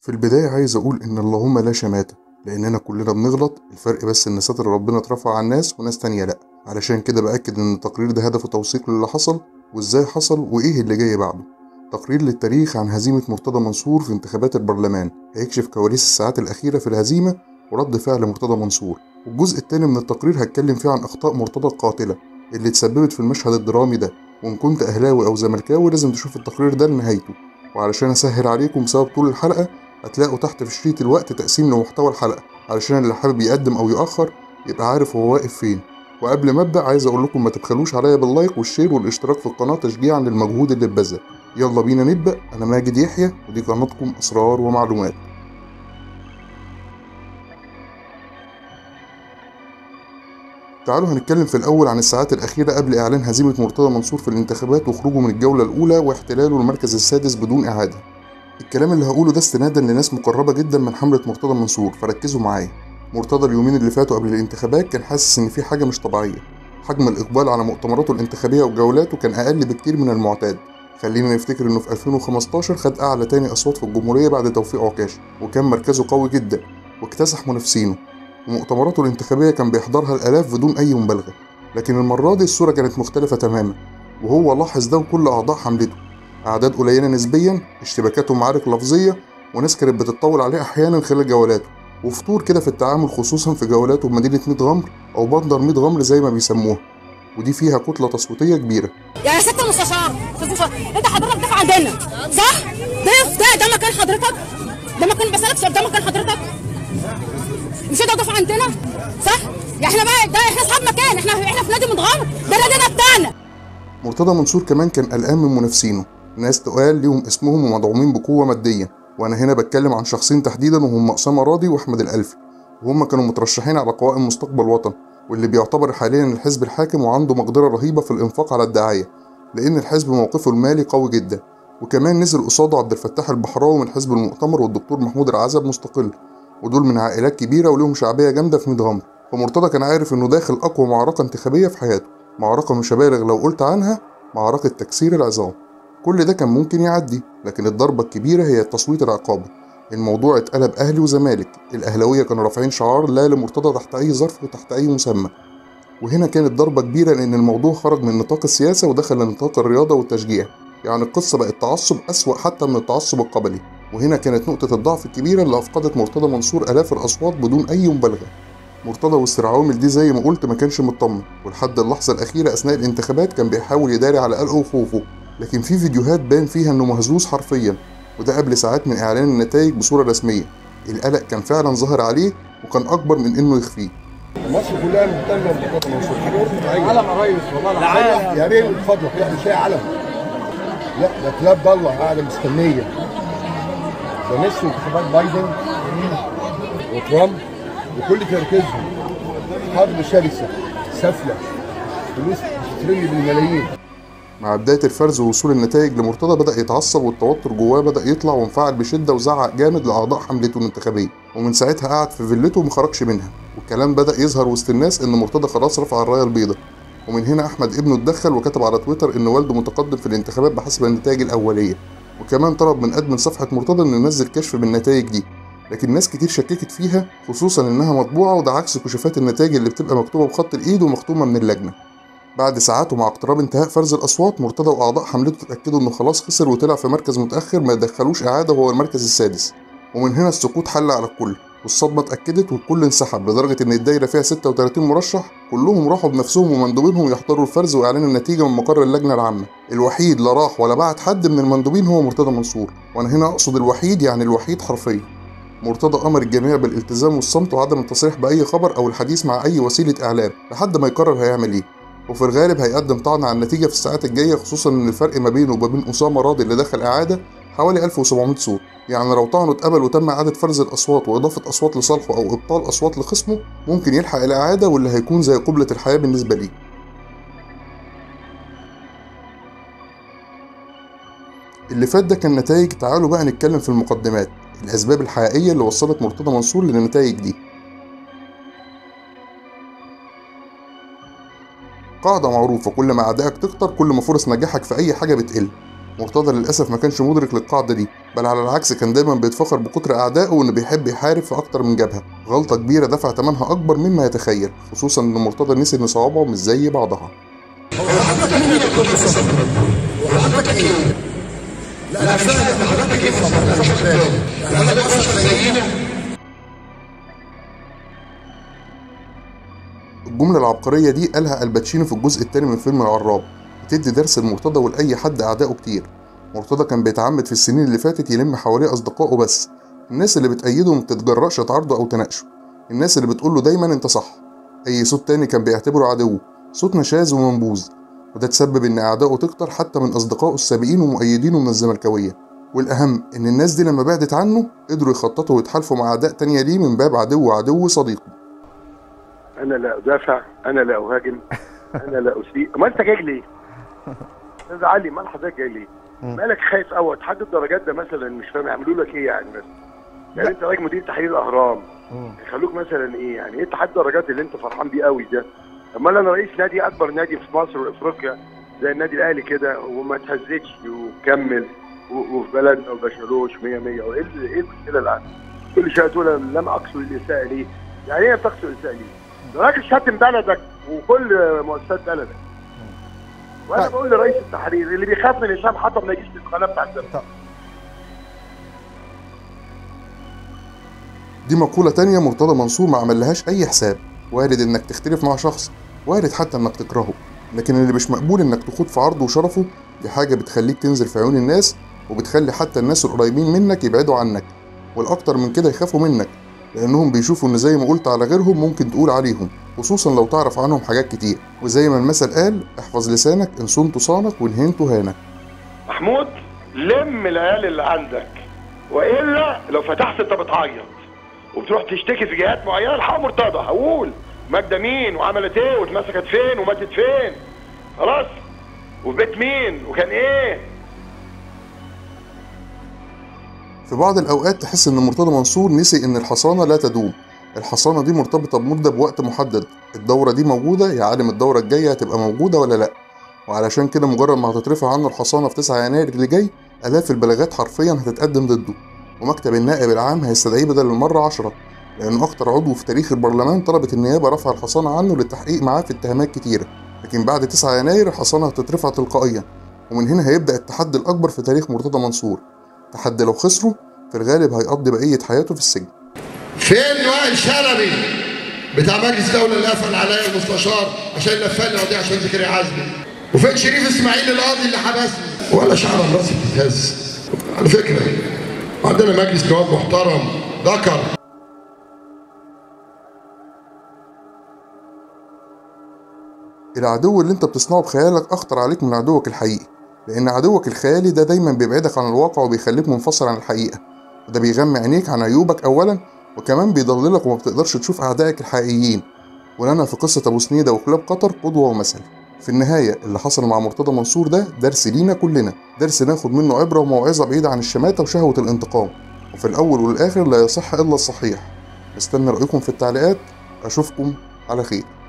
في البداية عايز أقول إن اللهم لا شماتة لأننا كلنا بنغلط الفرق بس إن ستر ربنا اترفع عن ناس وناس تانية لأ علشان كده بأكد إن التقرير ده هدفه توثيق للي حصل وإزاي حصل وإيه اللي جاي بعده تقرير للتاريخ عن هزيمة مرتضى منصور في انتخابات البرلمان هيكشف كواليس الساعات الأخيرة في الهزيمة ورد فعل مرتضى منصور والجزء التاني من التقرير هتكلم فيه عن أخطاء مرتضى القاتلة اللي تسببت في المشهد الدرامي ده وإن كنت أهلاوي أو زملكاوي لازم تشوف التقرير ده لنهايته وعلشان أسهل عليكم بسبب طول الحلقة هتلاقوا تحت في شريط الوقت تقسيم لمحتوى الحلقة علشان اللي حابب يقدم أو يأخر يبقى عارف هو واقف فين وقبل ما أبدأ عايز أقول لكم ما تبخلوش عليا باللايك والشير والاشتراك في القناة تشجيعا للمجهود اللي اتبذل يلا بينا نبدأ أنا ماجد يحيى ودي قناتكم أسرار ومعلومات تعالوا هنتكلم في الأول عن الساعات الأخيرة قبل إعلان هزيمة مرتضى منصور في الانتخابات وخروجه من الجولة الأولى واحتلاله المركز السادس بدون إعادة الكلام اللي هقوله ده استنادا لناس مقربة جدا من حملة مرتضى منصور فركزوا معايا مرتضى اليومين اللي فاتوا قبل الانتخابات كان حاسس إن في حاجة مش طبيعية حجم الإقبال على مؤتمراته الانتخابية وجولاته كان أقل بكتير من المعتاد خلينا نفتكر إنه في 2015 خد أعلى تاني أصوات في الجمهورية بعد توفيق عكاش وكان مركزه قوي جدا واكتسح منافسينه ومؤتمراته الانتخابية كان بيحضرها الآلاف بدون أي مبالغة لكن المرة دي الصورة كانت مختلفة تماما وهو لاحظ ده وكل أعضاء حملته أعداد قليلة نسبيا اشتباكات ومعارك لفظية وناس كانت بتتطول عليه أحيانا خلال جولاته وفتور كده في التعامل خصوصا في جولاته بمدينة ميت غمر أو بندر ميت غمر زي ما بيسموها ودي فيها كتلة تصويتية كبيرة يا ست المستشار أستاذ مستشار، انت حضرتك ضيف عندنا صح؟ ضيف ده ده مكان حضرتك؟ ده مكان بسألك سؤال ده مكان حضرتك؟ مش انت ضيف عندنا؟ صح؟ يا احنا بقى ده احنا اصحاب مكان احنا احنا في نادي متغمر ده نادينا بتاعنا مرتضى منصور كمان كان قلقان من منافسينه ناس تقال ليهم اسمهم ومدعومين بقوة مادية وأنا هنا بتكلم عن شخصين تحديدا وهم أسامة راضي وأحمد الألفي وهم كانوا مترشحين على قوائم مستقبل وطن واللي بيعتبر حاليا الحزب الحاكم وعنده مقدرة رهيبة في الإنفاق على الدعاية لأن الحزب موقفه المالي قوي جدا وكمان نزل قصاده عبد الفتاح البحراوي من حزب المؤتمر والدكتور محمود العزب مستقل ودول من عائلات كبيرة وليهم شعبية جامدة في ميت غمر فمرتضى كان عارف إنه داخل أقوى معركة انتخابية في حياته معركة مش هبالغ لو قلت عنها معركة تكسير العظام كل ده كان ممكن يعدي لكن الضربة الكبيرة هي التصويت العقابي الموضوع اتقلب أهلي وزمالك الأهلاوية كانوا رافعين شعار لا لمرتضى تحت أي ظرف وتحت أي مسمى وهنا كانت ضربة كبيرة لأن الموضوع خرج من نطاق السياسة ودخل لنطاق الرياضة والتشجيع يعني القصة بقت تعصب أسوأ حتى من التعصب القبلي وهنا كانت نقطة الضعف الكبيرة اللي أفقدت مرتضى منصور آلاف الأصوات بدون أي مبالغة مرتضى وسط العوامل دي زي ما قلت ما كانش مطمن ولحد اللحظة الأخيرة أثناء الانتخابات كان بيحاول يداري على قلقه وخوفه لكن في فيديوهات بان فيها إنه مهزوز حرفيا وده قبل ساعات من إعلان النتائج بصورة رسمية القلق كان فعلا ظاهر عليه وكان أكبر من إنه يخفيه مصر كلها مهتمه بمرتضى منصور حاجه برضه طبيعيه علم يا ريس والله العظيم يا ريت من فضلك لا مش هي علم لا ده كلاب ضاله قاعده مستنيه ده نسوا انتخابات بايدن وترامب وكل تركيزهم حرب شرسه سافله فلوس بتترمي بالملايين مع بداية الفرز ووصول النتائج لمرتضى بدأ يتعصب والتوتر جواه بدأ يطلع وانفعل بشدة وزعق جامد لأعضاء حملته الانتخابية ومن ساعتها قعد في فيلته ومخرجش منها والكلام بدأ يظهر وسط الناس إن مرتضى خلاص رفع الراية البيضاء ومن هنا أحمد ابنه اتدخل وكتب على تويتر إن والده متقدم في الانتخابات بحسب النتائج الأولية وكمان طلب من أدمن صفحة مرتضى إنه ينزل كشف بالنتائج دي لكن ناس كتير شككت فيها خصوصا إنها مطبوعة وده عكس كشوفات النتائج اللي بتبقى مكتوبة بخط الإيد ومختومة من اللجنة بعد ساعات ومع اقتراب انتهاء فرز الأصوات مرتضى وأعضاء حملته اتأكدوا إنه خلاص خسر وطلع في مركز متأخر ما يدخلوش إعادة وهو المركز السادس ومن هنا السكوت حل على الكل والصدمة اتأكدت والكل انسحب لدرجة إن الدايرة فيها 36 مرشح كلهم راحوا بنفسهم ومندوبينهم يحضروا الفرز وإعلان النتيجة من مقر اللجنة العامة الوحيد لا راح ولا بعت حد من المندوبين هو مرتضى منصور وأنا هنا أقصد الوحيد يعني الوحيد حرفيا مرتضى أمر الجميع بالالتزام والصمت وعدم التصريح بأي خبر أو الحديث مع أي وسيلة إعلام لحد ما يقرر هيعمل إيه وفي الغالب هيقدم طعن على النتيجة في الساعات الجاية خصوصا إن الفرق ما بينه وما بين أسامة راضي اللي دخل إعادة حوالي 1700 صوت يعني لو طعنه اتقبل وتم إعادة فرز الأصوات وإضافة أصوات لصالحه أو إبطال أصوات لخصمه ممكن يلحق الإعادة واللي هيكون زي قبلة الحياة بالنسبة ليه اللي فات ده كان نتائج تعالوا بقى نتكلم في المقدمات الأسباب الحقيقية اللي وصلت مرتضى منصور للنتائج دي قاعدة معروفة كل ما أعدائك تكتر كل ما فرص نجاحك في أي حاجة بتقل مرتضى للأسف ما كانش مدرك للقاعدة دي بل على العكس كان دايما بيتفخر بكتر أعدائه وإنه بيحب يحارب في أكتر من جبهة غلطة كبيرة دفع ثمنها أكبر مما يتخيل خصوصا إن مرتضى نسي إن صوابعه مش زي بعضها الجملة العبقرية دي قالها الباتشينو في الجزء الثاني من فيلم العراب بتدي درس لمرتضى ولأي حد أعدائه كتير مرتضى كان بيتعمد في السنين اللي فاتت يلم حواليه أصدقائه بس الناس اللي بتأيده وما بتتجرأش تعارضه أو تناقشه الناس اللي بتقول له دايما أنت صح أي صوت تاني كان بيعتبره عدو صوت نشاز ومنبوذ وده تسبب إن أعدائه تكتر حتى من أصدقائه السابقين ومؤيدينه من الزملكاوية والأهم إن الناس دي لما بعدت عنه قدروا يخططوا ويتحالفوا مع أعداء تانية ليه من باب عدو عدو صديقه انا لا ادافع انا لا اهاجم انا لا اسيء ما انت جاي ليه؟ استاذ علي مال حضرتك جاي ليه؟ مالك خايف قوي اتحاد الدرجات ده مثلا مش فاهم يعملوا لك ايه يعني مثلا يعني انت راجل مدير تحرير الاهرام يخلوك مثلا ايه يعني ايه اتحاد الدرجات اللي انت فرحان بيه قوي ده امال انا رئيس نادي اكبر نادي في مصر وافريقيا زي النادي الاهلي كده وما تهزتش وكمل و- وفي بلدنا وبشروش 100 100 وايه ال- ايه المشكله اللي عندك؟ كل شويه تقول أنا لم اقصد الاساءه ليه؟ يعني ايه بتقصد الاساءه ليه؟ ده راجل شاتم بلدك وكل مؤسسات بلدك وانا طيب. بقول لرئيس التحرير اللي بيخاف من هشام حطب ما يجيش في القناه بتاعت الزمالك طب. دي مقولة تانية مرتضى منصور ما عملهاش أي حساب وارد إنك تختلف مع شخص وارد حتى إنك تكرهه لكن اللي مش مقبول إنك تخوض في عرضه وشرفه دي حاجة بتخليك تنزل في عيون الناس وبتخلي حتى الناس القريبين منك يبعدوا عنك والأكتر من كده يخافوا منك لأنهم بيشوفوا إن زي ما قلت على غيرهم ممكن تقول عليهم خصوصا لو تعرف عنهم حاجات كتير وزي ما المثل قال احفظ لسانك إن صنت صانك وإن هنت هانك محمود لم العيال اللي عندك والا لو فتحت انت بتعيط وبتروح تشتكي في جهات معينه الحق مرتضى هقول ماجده مين وعملت ايه واتمسكت فين وماتت فين خلاص وفي بيت مين وكان ايه في بعض الأوقات تحس إن مرتضى منصور نسي إن الحصانة لا تدوم الحصانة دي مرتبطة بمدة بوقت محدد الدورة دي موجودة يا عالم الدورة الجاية هتبقى موجودة ولا لأ وعلشان كده مجرد ما هتترفع عنه الحصانة في 9 يناير اللي جاي آلاف البلاغات حرفيا هتتقدم ضده ومكتب النائب العام هيستدعيه بدل المرة عشرة لأنه أكتر عضو في تاريخ البرلمان طلبت النيابة رفع الحصانة عنه للتحقيق معاه في اتهامات كتيرة لكن بعد 9 يناير الحصانة هتترفع تلقائيا ومن هنا هيبدأ التحدي الأكبر في تاريخ مرتضى منصور تحدي لو خسره في الغالب هيقضي بقية حياته في السجن فين وائل شلبي بتاع مجلس الدولة اللي قفل عليا المستشار عشان لفاني قضية عشان زكريا عزمي وفين شريف اسماعيل القاضي اللي حبسني ولا شعر على راسي بتتهز على فكرة عندنا مجلس نواب محترم ذكر العدو اللي انت بتصنعه بخيالك اخطر عليك من عدوك الحقيقي لان عدوك الخيالي ده دايما بيبعدك عن الواقع وبيخليك منفصل عن الحقيقة وده بيغمي عينيك عن عيوبك اولا وكمان بيضللك وما بتقدرش تشوف اعدائك الحقيقيين ولنا في قصة ابو سنيدة وكلاب قطر قدوة ومثل في النهاية اللي حصل مع مرتضى منصور ده درس لينا كلنا درس ناخد منه عبرة وموعظة بعيدة عن الشماتة وشهوة الانتقام وفي الأول والآخر لا يصح إلا الصحيح استنى رأيكم في التعليقات أشوفكم على خير